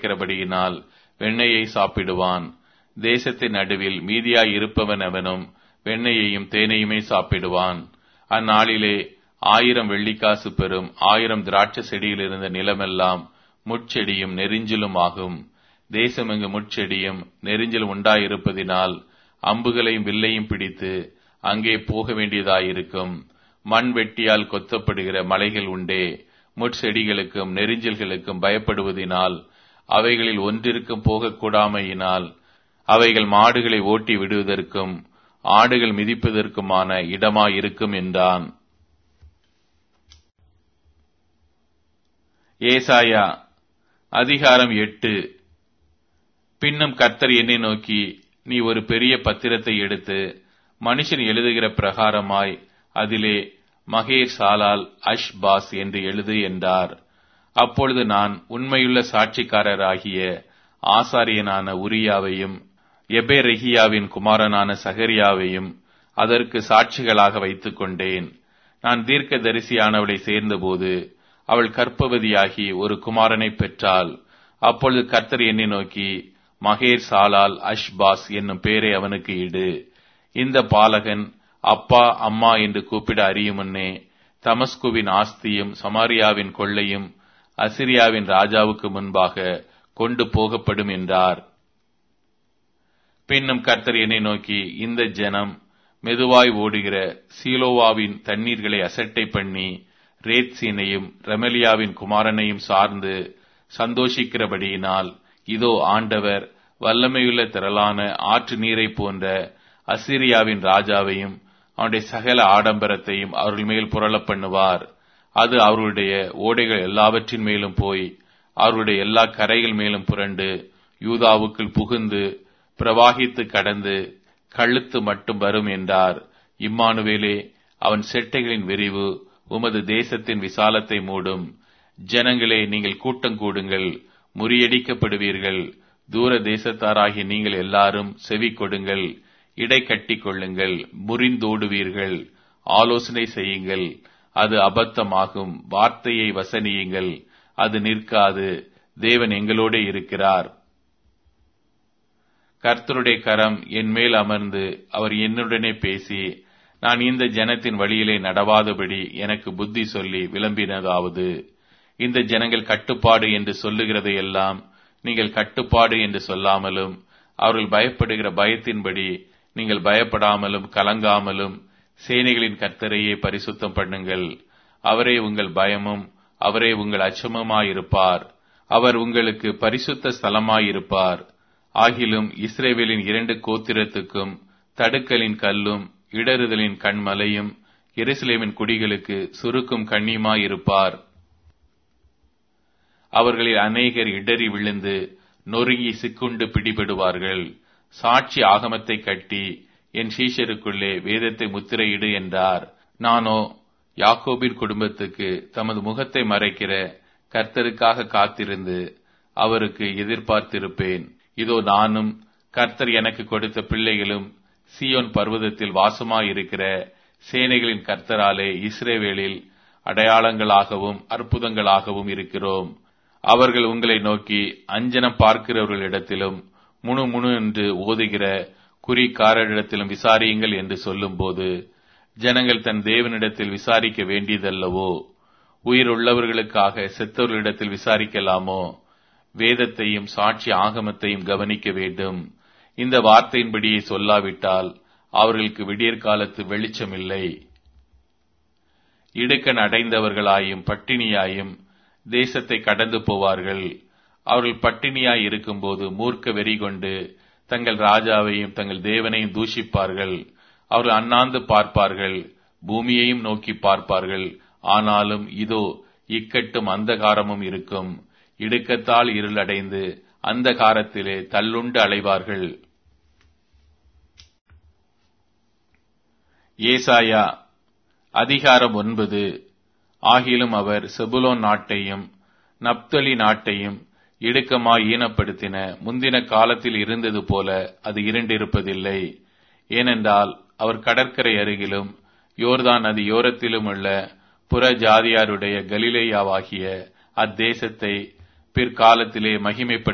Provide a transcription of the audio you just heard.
இருக்கிறபடியினால் வெண்ணெயை சாப்பிடுவான் தேசத்தின் நடுவில் மீதியாய் இருப்பவன் அவனும் வெண்ணெயையும் தேனையுமே சாப்பிடுவான் அந்நாளிலே ஆயிரம் வெள்ளிக்காசு பெறும் ஆயிரம் திராட்சை செடியில் இருந்த நிலமெல்லாம் முட்செடியும் நெரிஞ்சிலும் ஆகும் தேசமெங்கு முட்செடியும் நெரிஞ்சிலும் உண்டாயிருப்பதினால் அம்புகளையும் வில்லையும் பிடித்து அங்கே போக வேண்டியதாயிருக்கும் மண் வெட்டியால் கொத்தப்படுகிற மலைகள் உண்டே முட்செடிகளுக்கும் நெரிஞ்சல்களுக்கும் பயப்படுவதினால் அவைகளில் ஒன்றிற்கும் போகக்கூடாமையினால் அவைகள் மாடுகளை ஓட்டி விடுவதற்கும் ஆடுகள் மிதிப்பதற்குமான இடமாயிருக்கும் என்றான் ஏசாயா அதிகாரம் எட்டு பின்னும் கர்த்தர் என்னை நோக்கி நீ ஒரு பெரிய பத்திரத்தை எடுத்து மனுஷன் எழுதுகிற பிரகாரமாய் அதிலே மகேர் சாலால் அஷ் பாஸ் என்று எழுது என்றார் அப்பொழுது நான் உண்மையுள்ள சாட்சிக்காரராகிய ஆசாரியனான உரியாவையும் எபேரெகியாவின் குமாரனான சகரியாவையும் அதற்கு சாட்சிகளாக வைத்துக் கொண்டேன் நான் தீர்க்க தரிசியானவளை சேர்ந்தபோது அவள் கற்பவதியாகி ஒரு குமாரனை பெற்றாள் அப்பொழுது கர்த்தர் என்னை நோக்கி மகேர் சாலால் அஷ்பாஸ் என்னும் பேரை அவனுக்கு இடு இந்த பாலகன் அப்பா அம்மா என்று கூப்பிட அறியும் முன்னே தமஸ்குவின் ஆஸ்தியும் சமாரியாவின் கொள்ளையும் அசிரியாவின் ராஜாவுக்கு முன்பாக கொண்டு போகப்படும் என்றார் பின்னும் கர்த்தர் என்னை நோக்கி இந்த ஜனம் மெதுவாய் ஓடுகிற சீலோவாவின் தண்ணீர்களை அசட்டை பண்ணி ரேத்சீனையும் ரெமலியாவின் குமாரனையும் சார்ந்து சந்தோஷிக்கிறபடியினால் இதோ ஆண்டவர் வல்லமையுள்ள திரளான ஆற்று நீரை போன்ற அசிரியாவின் ராஜாவையும் அவனுடைய சகல ஆடம்பரத்தையும் அவர்கள் மேல் புரளப் பண்ணுவார் அது அவர்களுடைய ஓடைகள் எல்லாவற்றின் மேலும் போய் அவருடைய எல்லா கரைகள் மேலும் புரண்டு யூதாவுக்குள் புகுந்து பிரவாகித்து கடந்து கழுத்து மட்டும் வரும் என்றார் இம்மானுவேலே அவன் செட்டைகளின் விரிவு உமது தேசத்தின் விசாலத்தை மூடும் ஜனங்களே நீங்கள் கூட்டம் கூடுங்கள் முறியடிக்கப்படுவீர்கள் தூர தேசத்தாராகிய நீங்கள் எல்லாரும் செவி கொடுங்கள் இடை கட்டிக் கொள்ளுங்கள் முறிந்தோடுவீர்கள் ஆலோசனை செய்யுங்கள் அது அபத்தமாகும் வார்த்தையை வசனியுங்கள் அது நிற்காது தேவன் எங்களோட இருக்கிறார் கர்த்தருடைய கரம் என் மேல் அமர்ந்து அவர் என்னுடனே பேசி நான் இந்த ஜனத்தின் வழியிலே நடவாதபடி எனக்கு புத்தி சொல்லி விளம்பினதாவது இந்த ஜனங்கள் கட்டுப்பாடு என்று சொல்லுகிறதையெல்லாம் நீங்கள் கட்டுப்பாடு என்று சொல்லாமலும் அவர்கள் பயப்படுகிற பயத்தின்படி நீங்கள் பயப்படாமலும் கலங்காமலும் சேனைகளின் கர்த்தரையே பரிசுத்தம் பண்ணுங்கள் அவரே உங்கள் பயமும் அவரே உங்கள் அச்சமுமாயிருப்பார் அவர் உங்களுக்கு பரிசுத்த ஸ்தலமாயிருப்பார் ஆகிலும் இஸ்ரேவேலின் இரண்டு கோத்திரத்துக்கும் தடுக்கலின் கல்லும் இடறுதலின் கண்மலையும் எருசலேமின் குடிகளுக்கு சுருக்கும் கண்ணியுமாயிருப்பார் அவர்களில் அநேகர் இடறி விழுந்து நொறுங்கி சிக்குண்டு பிடிபடுவார்கள் சாட்சி ஆகமத்தை கட்டி என் சீஷருக்குள்ளே வேதத்தை முத்திரையிடு என்றார் நானோ யாக்கோபின் குடும்பத்துக்கு தமது முகத்தை மறைக்கிற கர்த்தருக்காக காத்திருந்து அவருக்கு எதிர்பார்த்திருப்பேன் இதோ நானும் கர்த்தர் எனக்கு கொடுத்த பிள்ளைகளும் சியோன் பர்வதத்தில் வாசமாயிருக்கிற சேனைகளின் கர்த்தராலே இஸ்ரேவேலில் அடையாளங்களாகவும் அற்புதங்களாகவும் இருக்கிறோம் அவர்கள் உங்களை நோக்கி அஞ்சனம் பார்க்கிறவர்களிடத்திலும் முணு முணு என்று ஓதுகிற குறிக்காரரிடத்திலும் விசாரியுங்கள் என்று சொல்லும்போது ஜனங்கள் தன் தேவனிடத்தில் விசாரிக்க வேண்டியதல்லவோ உயிர் உள்ளவர்களுக்காக செத்தவர்களிடத்தில் விசாரிக்கலாமோ வேதத்தையும் சாட்சி ஆகமத்தையும் கவனிக்க வேண்டும் இந்த வார்த்தையின்படியே சொல்லாவிட்டால் அவர்களுக்கு விடியற்காலத்து வெளிச்சமில்லை இடுக்கன் அடைந்தவர்களாயும் பட்டினியாயும் தேசத்தை கடந்து போவார்கள் அவர்கள் பட்டினியாய் இருக்கும்போது மூர்க்க வெறி கொண்டு தங்கள் ராஜாவையும் தங்கள் தேவனையும் தூஷிப்பார்கள் அவர்கள் அண்ணாந்து பார்ப்பார்கள் பூமியையும் நோக்கி பார்ப்பார்கள் ஆனாலும் இதோ இக்கட்டும் அந்தகாரமும் இருக்கும் இடுக்கத்தால் இருளடைந்து அந்தகாரத்திலே தள்ளுண்டு அலைவார்கள் ஏசாயா அதிகாரம் ஒன்பது ஆகிலும் அவர் செபுலோன் நாட்டையும் நப்தலி நாட்டையும் இடுக்கமாய் ஈனப்படுத்தின முந்தின காலத்தில் இருந்தது போல அது இருண்டிருப்பதில்லை ஏனென்றால் அவர் கடற்கரை அருகிலும் யோர்தான் நதி யோரத்திலும் உள்ள புற ஜாதியாருடைய கலிலேயாவாகிய அத்தேசத்தை பிற்காலத்திலே மகிமைப்படுத்த